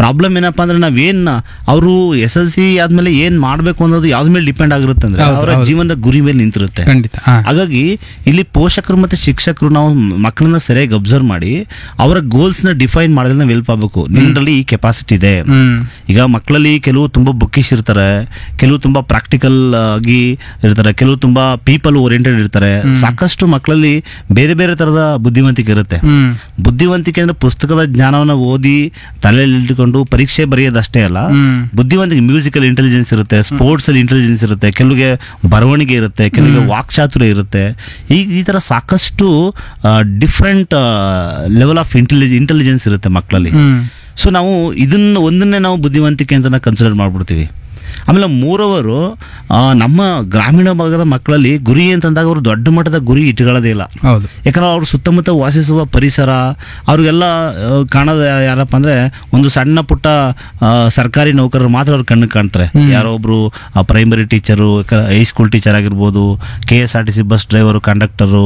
Problem ಏನಪ್ಪಾ ಅಂದ್ರೆ ನಾವೇನ್ ಅವರು ಎಸ್ ಎಲ್ ಸಿ ಆದ್ಮೇಲೆ ಏನ್ ಮಾಡ್ಬೇಕು ಅನ್ನೋದು ಯಾವ್ದ್ರ ಮೇಲೆ ಡಿಪೆಂಡ್ ಆಗಿರುತ್ತೆ ಅಂದ್ರೆ ಹೌದು, ಅವರ ಹೌದು. ಜೀವನದ ಗುರಿ ಮೇಲೆ ನಿಂತಿರುತ್ತೆ ಖಂಡಿತ ಹಾ ಹಾಗಾಗಿ ಇಲ್ಲಿ ಪೋಷಕರು ಮತ್ತೆ ಶಿಕ್ಷಕರು ನಾವು ಮಕ್ಕಳನ್ನ ಸರಿಯಾಗಿ ಅಬ್ಸರ್ವ್ ಮಾಡಿ ಅವರ ಗೋಲ್ಸ್ ನ ಡಿಫೈನ್ ಮಾಡಿದ್ರೆ ನಾವು ಹೆಲ್ಪ್ ಆಗಬೇಕು ನಿನ್ನಲ್ಲಿ ಈ ಕೆಪಾಸಿಟಿ ಇದೆ ಹ್ಮ್ ಈಗ ಮಕ್ಕಳಲ್ಲಿ ಕೆಲವು ತುಂಬಾ ಬುಕ್ಕಿಶ್ ಇರ್ತಾರೆ ಕೆಲವು ತುಂಬಾ ಪ್ರಾಕ್ಟಿಕಲ್ ಆಗಿ ಇರ್ತಾರೆ ಕೆಲವು ತುಂಬಾ ಪೀಪಲ್ ಓರಿಯೆಂಟೆಡ್ ಇರ್ತಾರೆ ಸಾಕಷ್ಟು ಮಕ್ಕಳಲ್ಲಿ ಬೇರೆ ಬೇರೆ ತರದ ಬುದ್ಧಿವಂತಿಕೆ ಇರುತ್ತೆ ಹ್ಮ್ ಬುದ್ಧಿವಂತಿಕೆ ಅಂದ್ರೆ ಪುಸ್ತಕದ ಜ್ಞಾನವನ್ನ ಓದಿ ತಲೆಯಲ್ಲಿ ಇಟ್ಕೊಂಡು ಪರೀಕ್ಷೆ ಬರೆಯೋದಷ್ಟೇ ಅಲ್ಲ ಹ್ಮ್ ಬುದ್ಧಿವಂತಿಕೆ ಮ್ಯೂಸಿಕಲ್ ಇಂಟೆಲಿಜೆನ್ಸ್ ಇರುತ್ತೆ ಸ್ಪೋರ್ಟ್ಸ್ ಅಲ್ಲಿ ಇಂಟೆಲಿಜೆನ್ಸ್ ಇರುತ್ತೆ ಕೆಲವಿಗೆ ಬರವಣಿಗೆ ಇರುತ್ತೆ ಕೆಲವಿಗೆ ವಾಕ್ಚಾತುರ್ಯ ಇರುತ್ತೆ ಈ ಈ ತರ ಸಾಕಷ್ಟು ಡಿಫ್ರೆಂಟ್ ಲೆವೆಲ್ ಆಫ್ ಇಂಟೆಲಿಜ್ ಇಂಟೆಲಿಜೆನ್ಸ್ ಇರುತ್ತೆ ಮಕ್ಕಳಲ್ಲಿ ಹ್ಮ್ ಸೊ ನಾವು ಇದನ್ನ ಒಂದನ್ನೇ ನಾವು ಬುದ್ಧಿವಂತಿಕೆ ಅಂತ ಕನ್ಸಿಡರ್ ಮಾಡ್ಬಿಡ್ತೀವಿ ಆಮೇಲೆ ಮೂರವರು ನಮ್ಮ ಗ್ರಾಮೀಣ ಭಾಗದ ಮಕ್ಕಳಲ್ಲಿ ಗುರಿ ಅಂತಂದಾಗ ಅವರು ದೊಡ್ಡ ಮಟ್ಟದ ಗುರಿ ಇಟ್ಕೊಳ್ಳೋದೇ ಇಲ್ಲ ಹೌದು ಯಾಕಂದ್ರೆ ಅವ್ರ ಸುತ್ತಮುತ್ತ ವಾಸಿಸುವ ಪರಿಸರ ಅವ್ರಿಗೆಲ್ಲ ಆ, ಕಾಣೋದು ಯಾರಪ್ಪ ಅಂದ್ರೆ ಒಂದು ಸಣ್ಣ ಪುಟ್ಟ ಆ, ಸರ್ಕಾರಿ ನೌಕರರು ಮಾತ್ರ ಅವ್ರ ಕಣ್ಣಿಗೆ ಕಾಣ್ತಾರೆ ಯಾರೋ ಒಬ್ರು ಪ್ರೈಮರಿ ಟೀಚರು ಹೈಸ್ಕೂಲ್ ಟೀಚರ್ ಆಗಿರ್ಬೋದು K S R T C bus driver conductor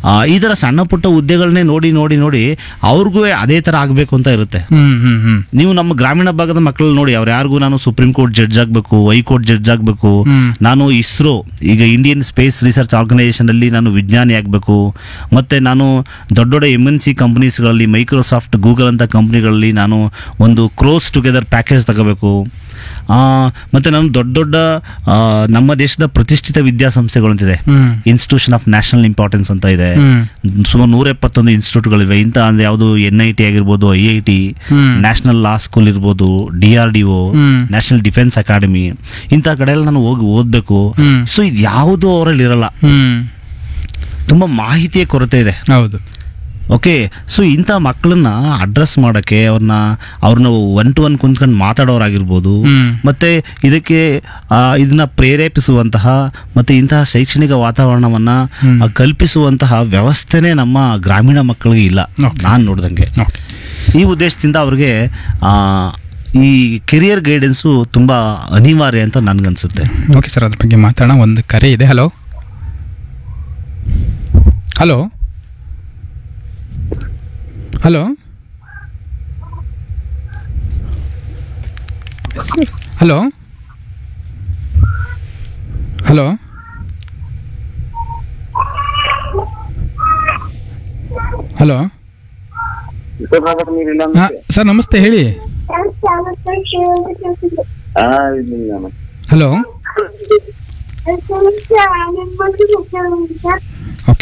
ಈ ಥರ ಸಣ್ಣ ಪುಟ್ಟ ಹುದ್ದೆಗಳನ್ನೇ ನೋಡಿ ನೋಡಿ ನೋಡಿ ಅವ್ರಿಗೂ ಅದೇ ಥರ ಆಗಬೇಕು ಅಂತ ಇರುತ್ತೆ ಹ್ಮ್ ಹ್ಮ್ ಹ್ಮ್ ನೀವು ನಮ್ಮ ಗ್ರಾಮೀಣ ಭಾಗದ ಮಕ್ಕಳು ನೋಡಿ ಅವ್ರು ಯಾರಿಗೂ ನಾನು ಸುಪ್ರೀಂ ಕೋರ್ಟ್ ಜಡ್ಜ್ ಆಗಬೇಕು ಹೈಕೋರ್ಟ್ ಜಡ್ಜ್ ಆಗಬೇಕು ಹ್ಮ್. ನಾನು ಇಸ್ರೋ ಈಗ ಇಂಡಿಯನ್ ಸ್ಪೇಸ್ ರಿಸರ್ಚ್ ಆರ್ಗನೈಸೇಷನ್ ಅಲ್ಲಿ ನಾನು ವಿಜ್ಞಾನಿ ಆಗಬೇಕು ಮತ್ತೆ ನಾನು ದೊಡ್ಡ ದೊಡ್ಡ ಎಮ್ ಎನ್ ಸಿ ಕಂಪನೀಸ್ಗಳಲ್ಲಿ ಮೈಕ್ರೋಸಾಫ್ಟ್ ಗೂಗಲ್ ಅಂತ ಕಂಪ್ನಿಗಳಲ್ಲಿ ನಾನು ಒಂದು ಕ್ರೋಸ್ ಟುಗೆದರ್ ಪ್ಯಾಕೇಜ್ ತಗೋಬೇಕು ಆ, ಮತ್ತೆ ನಾನು ದೊಡ್ಡ ದೊಡ್ಡ ಆ, ನಮ್ಮ ದೇಶದ ಪ್ರತಿಷ್ಠಿತ ವಿದ್ಯಾಸಂಸ್ಥೆಗಳು ಅಂತಿದೆ ಹ್ಮ್ ಇನ್ಸ್ಟಿಟ್ಯೂಷನ್ ಆಫ್ ನ್ಯಾಷನಲ್ ಇಂಪಾರ್ಟೆನ್ಸ್ ಅಂತ ಇದೆ ಹ್ಮ್ ಸುಮಾರು ನೂರ ಎಪ್ಪತ್ತೊಂದು ಇನ್ಸ್ಟಿಟ್ಯೂಟ್ಗಳಿವೆ ಇಂಥ ಅಂದ್ರೆ ಯಾವುದು ಎನ್ ಐ ಟಿ ಆಗಿರ್ಬೋದು ಐ ಐ ಟಿ ಹ್ಮ್. ನ್ಯಾಷನಲ್ ಲಾ ಸ್ಕೂಲ್ ಇರ್ಬೋದು ಡಿ ಆರ್ ಡಿ ಒ ಹ್ಮ್. ನ್ಯಾಷನಲ್ ಡಿಫೆನ್ಸ್ ಅಕಾಡೆಮಿ ಇಂಥ ಕಡೆ ಎಲ್ಲ ನಾನು ಹೋಗಿ ಓದಬೇಕು ಹ್ಮ್. ಸೊ ಇದು ಯಾವುದೂ ಅವರಲ್ಲಿ ಇರಲ್ಲ ಹ್ಮ್ ತುಂಬ ಮಾಹಿತಿಯ ಕೊರತೆ ಇದೆ ಹೌದು ಓಕೆ ಸೊ ಇಂಥ ಮಕ್ಕಳನ್ನ ಅಡ್ರೆಸ್ ಮಾಡೋಕ್ಕೆ ಅವ್ರನ್ನ ಅವ್ರನ್ನ ಒನ್ ಟು ಒನ್ ಕುಂತ್ಕೊಂಡು ಮಾತಾಡೋರಾಗಿರ್ಬೋದು ಹ್ಮ್. ಮತ್ತೆ ಇದಕ್ಕೆ ಆ, ಇದನ್ನ ಪ್ರೇರೇಪಿಸುವಂತಹ ಮತ್ತೆ ಇಂತಹ ಶೈಕ್ಷಣಿಕ ವಾತಾವರಣವನ್ನ ಹ್ಮ್. ಆ, ಕಲ್ಪಿಸುವಂತಹ ವ್ಯವಸ್ಥೆನೇ ನಮ್ಮ ಗ್ರಾಮೀಣ ಮಕ್ಕಳಿಗೆ ಇಲ್ಲ Okay. ನಾನು ನೋಡ್ದಂಗೆ ಓಕೆ ಈ ಉದ್ದೇಶದಿಂದ ಅವ್ರಿಗೆ ಆ, ಈ ಕೆರಿಯರ್ ಗೈಡೆನ್ಸು ತುಂಬ ಅನಿವಾರ್ಯ ಅಂತ ನನ್ಗನ್ಸುತ್ತೆ ಓಕೆ ಸರ್ ಅದ್ರ ಬಗ್ಗೆ ಮಾತಾಡೋಣ ಒಂದು ಕರೆ ಇದೆ hello hello hello hello hello hello Vishwanath ನೀರಿಲ್ಲ ಹಾಂ ಸರ್ ನಮಸ್ತೆ ಹೇಳಿ ಹಾ ಇಲ್ಲ ಹಲೋ ಓಕೆ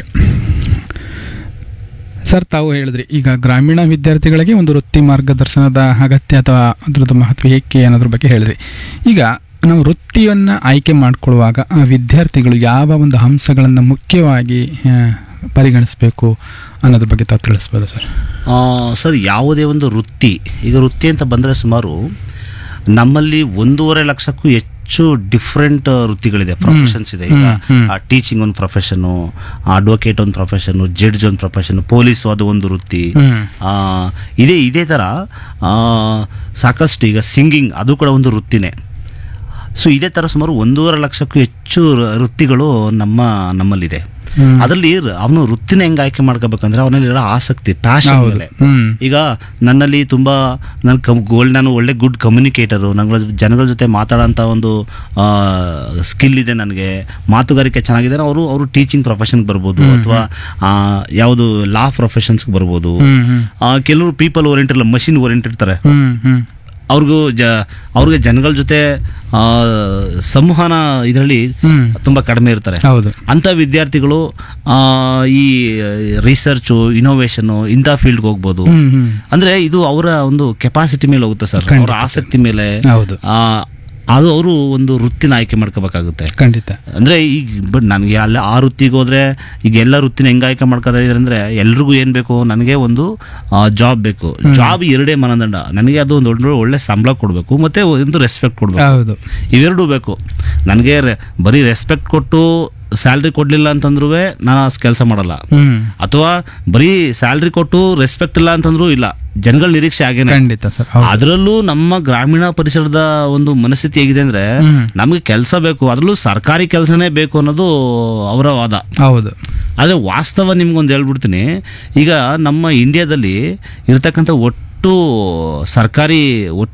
ಸರ್ ತಾವು ಹೇಳಿದ್ರಿ ಈಗ ಗ್ರಾಮೀಣ ವಿದ್ಯಾರ್ಥಿಗಳಿಗೆ ಒಂದು ವೃತ್ತಿ ಮಾರ್ಗದರ್ಶನದ ಅಗತ್ಯ ಅಥವಾ ಅದರದ್ದು ಮಹತ್ವ ಏಕೆ ಅನ್ನೋದ್ರ ಬಗ್ಗೆ ಹೇಳಿದ್ರಿ ಈಗ ನಾವು ವೃತ್ತಿಯನ್ನು ಆಯ್ಕೆ ಮಾಡಿಕೊಳ್ಳುವಾಗ ಆ ವಿದ್ಯಾರ್ಥಿಗಳು ಯಾವ ಒಂದು ಅಂಶಗಳನ್ನು ಮುಖ್ಯವಾಗಿ ಆ, ಪರಿಗಣಿಸಬೇಕು ಅನ್ನೋದ್ರ ಬಗ್ಗೆ ತಾವು ತಿಳಿಸ್ಬೋದು ಸರ್ ಆ, ಸರ್ ಯಾವುದೇ ಒಂದು ವೃತ್ತಿ ಈಗ ವೃತ್ತಿ ಅಂತ ಬಂದರೆ ಸುಮಾರು ನಮ್ಮಲ್ಲಿ ಒಂದೂವರೆ ಲಕ್ಷಕ್ಕೂ ಹೆಚ್ಚು ಡಿಫ್ರೆಂಟ್ ವೃತ್ತಿಗಳಿದೆ ಪ್ರೊಫೆಷನ್ಸ್ ಇದೆ ಈಗ ಹ್ಮ್, ಟೀಚಿಂಗ್ ಒಂದು ಪ್ರೊಫೆಷನು ಅಡ್ವೊಕೇಟ್ ಒಂದು ಪ್ರೊಫೆಷನು ಜಡ್ಜ್ ಒಂದು ಪ್ರೊಫೆಷನ್ ಪೊಲೀಸ್ ಅದು ಒಂದು ವೃತ್ತಿ ಹ್ಮ್. ಆ, ಇದೇ ಇದೇ ಥರ ಆ, ಸಾಕಷ್ಟು ಈಗ ಸಿಂಗಿಂಗ್ ಅದು ಕೂಡ ಒಂದು ವೃತ್ತಿನೇ ಸೊ ಇದೇ ಥರ ಸುಮಾರು ಒಂದೂವರೆ ಲಕ್ಷಕ್ಕೂ ಹೆಚ್ಚು ವೃ- ವೃತ್ತಿಗಳು ನಮ್ಮ ನಮ್ಮಲ್ಲಿದೆ ಹ್ಮ್. ಅದರಲ್ಲಿ ಅವನು ವೃತ್ತಿನ ಹೆಂಗೆ ಆಯ್ಕೆ ಮಾಡ್ಕೋಬೇಕಂದ್ರೆ ಅವನಲ್ಲಿರೋ ಆಸಕ್ತಿ ಪ್ಯಾಷನ್ ಹೌದು ಮೇಲೆ ಹ್ಮ್ ಈಗ ನನ್ನಲ್ಲಿ ತುಂಬ ನನ್ನ ಕಮ್ ಗೋಲ್ಡ್ ನಾನು ಒಳ್ಳೆ ಗುಡ್ ಕಮ್ಯುನಿಕೇಟರು ನನ್ನ ಜನಗಳ ಜೊತೆ ಮಾತಾಡೋಂಥ ಒಂದು ಸ್ಕಿಲ್ ಇದೆ ನನಗೆ ಮಾತುಗಾರಿಕೆ ಚೆನ್ನಾಗಿದೆ ಅವರು ಅವರು ಟೀಚಿಂಗ್ ಪ್ರೊಫೆಷನ್ಗೆ ಬರ್ಬೋದು ಅಥವಾ ಯಾವುದು ಲಾ ಪ್ರೊಫೆಷನ್ಸ್ಗೆ ಬರ್ಬೋದು ಹ್ಮ್ ಹ್ಮ್ ಆ, ಕೆಲವರು ಪೀಪಲ್ ಓರಿಯೆಂಟೆಡ್ ಮಷಿನ್ ಓರಿಯೆಂಟೆಡ್ ಇರ್ತಾರೆ ಹ್ಮ್ ಹ್ಮ್ ಅವ್ರಿಗೂ ಜ ಅವ್ರಿಗೆ ಜನಗಳ ಜೊತೆ ಆ, ಸಂವಹನ ಇದರಲ್ಲಿ ಹ್ಮ್ ತುಂಬ ಕಡಿಮೆ ಇರ್ತಾರೆ ಹೌದು ಅಂಥ ವಿದ್ಯಾರ್ಥಿಗಳು ಆ, ಈ ರಿಸರ್ಚು ಇನೋವೇಷನು ಇಂಥ ಫೀಲ್ಡ್ಗೆ ಹೋಗ್ಬೋದು ಹ್ಮ್ ಹ್ಮ್ ಅಂದ್ರೆ ಇದು ಅವರ ಒಂದು ಕೆಪಾಸಿಟಿ ಮೇಲೆ ಹೋಗುತ್ತೆ ಸರ್ ಖಂಡಿತ ಅವರ ಆಸಕ್ತಿ ಮೇಲೆ ಹೌದು ಆ, ಅದು ಅವರು ಒಂದು ವೃತ್ತಿನ ಆಯ್ಕೆ ಮಾಡ್ಕೋಬೇಕಾಗುತ್ತೆ ಖಂಡಿತ ಅಂದ್ರೆ ಈಗ ಬಟ್ ನನಗೆ ಅಲ್ಲ ಆ ವೃತ್ತಿಗೆ ಹೋದ್ರೆ ಈಗ ಎಲ್ಲ ವೃತ್ತಿನ ಹೆಂಗ್ ಆಯ್ಕೆ ಮಾಡ್ಕೋತಾ ಇದ್ದಾರೆ ಅಂದ್ರೆ ಎಲ್ರಿಗೂ ಏನ್ ಬೇಕು ನನಗೆ ಒಂದು ಜಾಬ್ ಬೇಕು ಜಾಬ್ ಎರಡೇ ಮನದಂಡ ನನಗೆ ಅದು ಒಂದು ಒಳ್ಳೆ ಒಳ್ಳೆ ಸಂಬಳ ಕೊಡಬೇಕು ಮತ್ತೆ ಒಂದು ರೆಸ್ಪೆಕ್ಟ್ ಕೊಡಬೇಕು ಹೌದು ಇವೆರಡೂ ಬೇಕು ನನಗೆ ರೆ- ಬರೀ ರೆಸ್ಪೆಕ್ಟ್ ಕೊಟ್ಟು ಸ್ಯಾಲ್ರಿ ಕೊಡ್ಲಿಲ್ಲ ಅಂತಂದ್ರೂ ನಾನು ಕೆಲಸ ಮಾಡಲ್ಲ ಹ್ಮ್ ಅಥವಾ ಬರೀ ಸ್ಯಾಲ್ರಿ ಕೊಟ್ಟು ರೆಸ್ಪೆಕ್ಟ್ ಇಲ್ಲ ಅಂತಂದ್ರೂ ಇಲ್ಲ ಜನಗಳ ನಿರೀಕ್ಷೆ ಆಗೇನೆ ಖಂಡಿತ ಸರ್ ಹೌದು ಅದರಲ್ಲೂ ನಮ್ಮ ಗ್ರಾಮೀಣ ಪರಿಸರದ ಒಂದು ಮನಸ್ಥಿತಿ ಹೇಗಿದೆ ಅಂದ್ರೆ ಹ್ಮ್. ನಮಗೆ ಕೆಲಸ ಬೇಕು ಅದರಲ್ಲೂ ಸರ್ಕಾರಿ ಕೆಲಸನೇ ಬೇಕು ಅನ್ನೋದು ಅವರ ವಾದ ಹೌದು ಆದರೆ ವಾಸ್ತವ ನಿಮ್ಗೊಂದು ಹೇಳ್ಬಿಡ್ತೀನಿ ಈಗ ನಮ್ಮ ಇಂಡಿಯಾದಲ್ಲಿ ಇರ್ತಕ್ಕಂಥ ಒಟ್ಟು ಸರ್ಕಾರಿ ಒಟ್ಟು